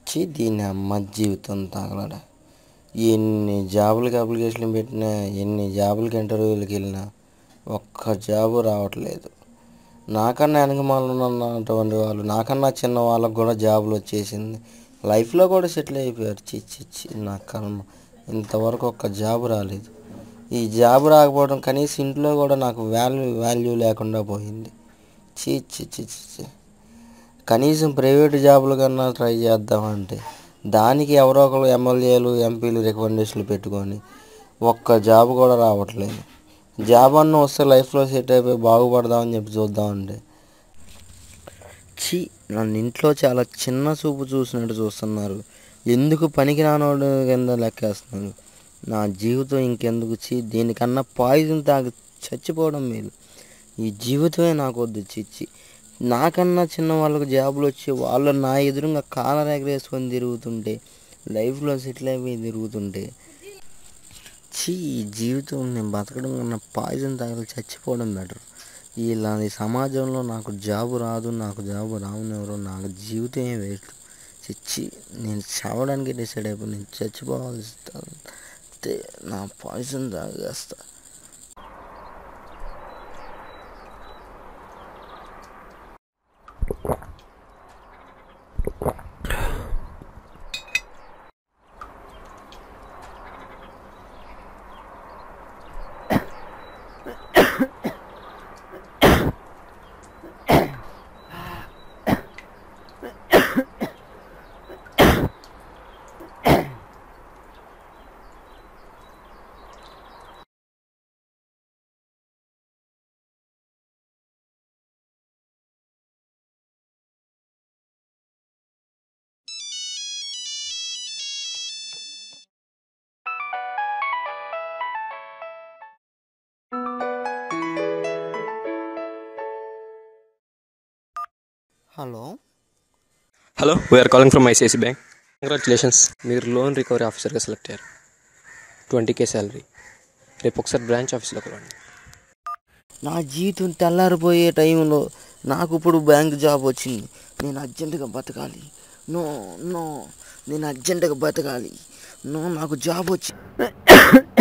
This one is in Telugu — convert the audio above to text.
ఛీ దీని అమ్మ జీవితం తగలడా ఎన్ని జాబులకి అప్లికేషన్లు పెట్టినా ఎన్ని జాబులకి ఇంటర్వ్యూలకి వెళ్ళినా ఒక్క జాబు రావట్లేదు నాకన్నా వెనకమాల ఉన్నటువంటి వాళ్ళు నాకన్నా చిన్న వాళ్ళకు కూడా జాబులు వచ్చేసింది లైఫ్లో కూడా సెటిల్ అయిపోయారు చి చి చి నా కర్మ ఇంతవరకు ఒక్క జాబు రాలేదు ఈ జాబ్ రాకపోవడం కనీసం ఇంట్లో కూడా నాకు వాల్యూ వాల్యూ లేకుండా పోయింది చీ చి చి చి చి కనీసం ప్రైవేట్ జాబుల కన్నా ట్రై చేద్దామంటే దానికి ఎవరో ఒకరు ఎమ్మెల్యేలు ఎంపీలు రికమెండేషన్లు పెట్టుకొని ఒక్క జాబ్ కూడా రావట్లేదు జాబ్ అన్న వస్తే లైఫ్లో సెట్ అయిపోయి బాగుపడదామని చెప్పి చూద్దామంటే ఛీ నన్ను ఇంట్లో చాలా చిన్న చూపు చూసినట్టు చూస్తున్నారు ఎందుకు పనికి రానోడు కింద లెక్కేస్తున్నారు నా జీవితం ఇంకెందుకు చీ దీనికన్నా పాయిజన్ తాగి చచ్చిపోవడం మేలు ఈ జీవితమే నాకు వద్దు చిచ్చి నాకన్నా చిన్న వాళ్ళకి జాబులు వచ్చి వాళ్ళు నా ఎదురుగా కాలర్ ఎగరేసుకొని తిరుగుతుంటే లైఫ్లో సెటిల్ అయిపోయి తిరుగుతుంటే ఛీ ఈ జీవితం నేను బతకడం కన్నా పాయిజన్ తాగి చచ్చిపోవడం బెటర్ ఇలాంటి సమాజంలో నాకు జాబు రాదు నాకు జాబు రావునెవరో నాకు జీవితమే వేస్ట్ చిచ్చి నేను చావడానికి డిసైడ్ అయిపోయి నేను చచ్చిపోవాల్సి వస్తే నా పాయిజన్ తాగేస్తా hello hello we're calling from ICICI bank congratulations మీరు లోన్ రికవరీ ఆఫీసర్గా సెలెక్ట్ అయ్యారు ట్వంటీ కే శాలరీ రేపు ఒకసారి బ్రాంచ్ ఆఫీస్లోకి రండి నా జీవితం తెల్లారిపోయే టైంలో నాకు ఇప్పుడు బ్యాంక్ జాబ్ వచ్చింది నేను అర్జెంటుగా బతకాలి నో నో నేను అర్జెంటుగా బతకాలి నో నాకు జాబ్ వచ్చి